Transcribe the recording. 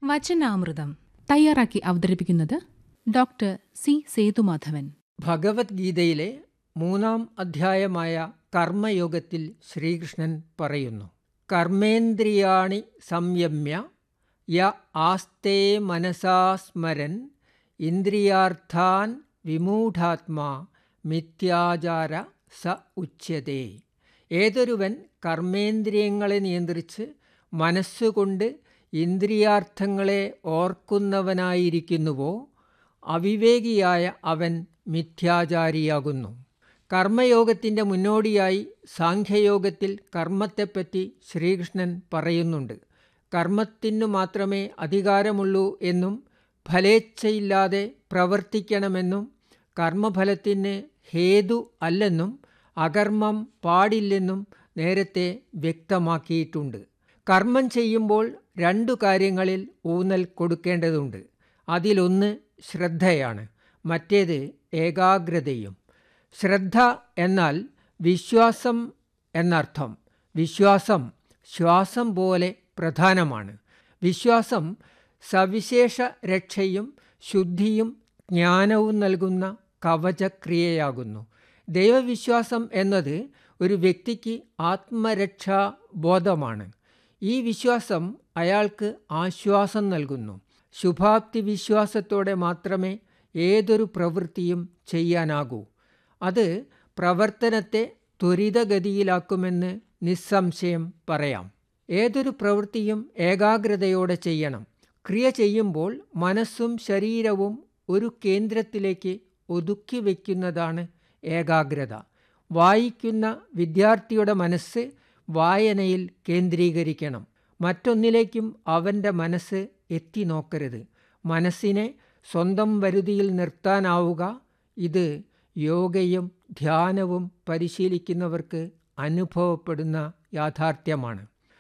വചനാമൃതം തയ്യാറാക്കി അവതരിപ്പിക്കുന്നത് doctor C Sethumadhavan ഭഗവത്ഗീതയിലെ മൂന്നാം അധ്യായമായ കർമ്മയോഗത്തിൽ ശ്രീകൃഷ്ണൻ പറയുന്നു കർമ്മേന്ദ്രിയാണി സംയമ്യ യ ആസ്തേ മനസാ സ്മരൻ ഇന്ദ്രിയാർത്ഥാൻ വിമൂഢാത്മാ മിഥ്യാചാര സ ഉച്യതേ ഏതൊരുവൻ കർമ്മേന്ദ്രിയങ്ങളെ നിയന്ത്രിച്ച് മനസ്സുകൊണ്ട് ഇന്ദ്രിയാർത്ഥങ്ങളെ ഓർക്കുന്നവനായിരിക്കുന്നുവോ അവിവേകിയായ അവൻ മിഥ്യാചാരിയാകുന്നു കർമ്മയോഗത്തിൻ്റെ മുന്നോടിയായി സാഖ്യയോഗത്തിൽ കർമ്മത്തെപ്പറ്റി ശ്രീകൃഷ്ണൻ പറയുന്നുണ്ട് കർമ്മത്തിനു മാത്രമേ അധികാരമുള്ളൂ എന്നും ഫലേച്ഛയില്ലാതെ പ്രവർത്തിക്കണമെന്നും കർമ്മഫലത്തിന് ഹേതു അല്ലെന്നും അകർമ്മം പാടില്ലെന്നും നേരത്തെ വ്യക്തമാക്കിയിട്ടുണ്ട് കർമ്മം ചെയ്യുമ്പോൾ രണ്ടു കാര്യങ്ങളിൽ ഊന്നൽ കൊടുക്കേണ്ടതുണ്ട് അതിലൊന്ന് ശ്രദ്ധയാണ് മറ്റേത് ഏകാഗ്രതയും ശ്രദ്ധ എന്നാൽ വിശ്വാസം എന്നർത്ഥം വിശ്വാസം ശ്വാസം പോലെ പ്രധാനമാണ് വിശ്വാസം സവിശേഷ രക്ഷയും ശുദ്ധിയും ജ്ഞാനവും നൽകുന്ന കവചക്രിയയാകുന്നു ദൈവവിശ്വാസം എന്നത് ഒരു വ്യക്തിക്ക് ആത്മരക്ഷാ ബോധമാണ് ഈ വിശ്വാസം അയാൾക്ക് ആശ്വാസം നൽകുന്നു ശുഭാപ്തി വിശ്വാസത്തോടെ മാത്രമേ ഏതൊരു പ്രവൃത്തിയും ചെയ്യാനാകൂ അത് പ്രവർത്തനത്തെ ത്വരിതഗതിയിലാക്കുമെന്ന് നിസ്സംശയം പറയാം ഏതൊരു പ്രവൃത്തിയും ഏകാഗ്രതയോടെ ചെയ്യണം ക്രിയ ചെയ്യുമ്പോൾ മനസ്സും ശരീരവും ഒരു കേന്ദ്രത്തിലേക്ക് ഒതുക്കി വയ്ക്കുന്നതാണ് ഏകാഗ്രത വായിക്കുന്ന വിദ്യാർത്ഥിയുടെ മനസ്സ് വായനയിൽ കേന്ദ്രീകരിക്കണം മറ്റൊന്നിലേക്കും അവൻ്റെ മനസ്സ് എത്തി നോക്കരുത് മനസ്സിനെ സ്വന്തം വരുതിയിൽ നിർത്താനാവുക ഇത് യോഗയും ധ്യാനവും പരിശീലിക്കുന്നവർക്ക് അനുഭവപ്പെടുന്ന യാഥാർത്ഥ്യമാണ്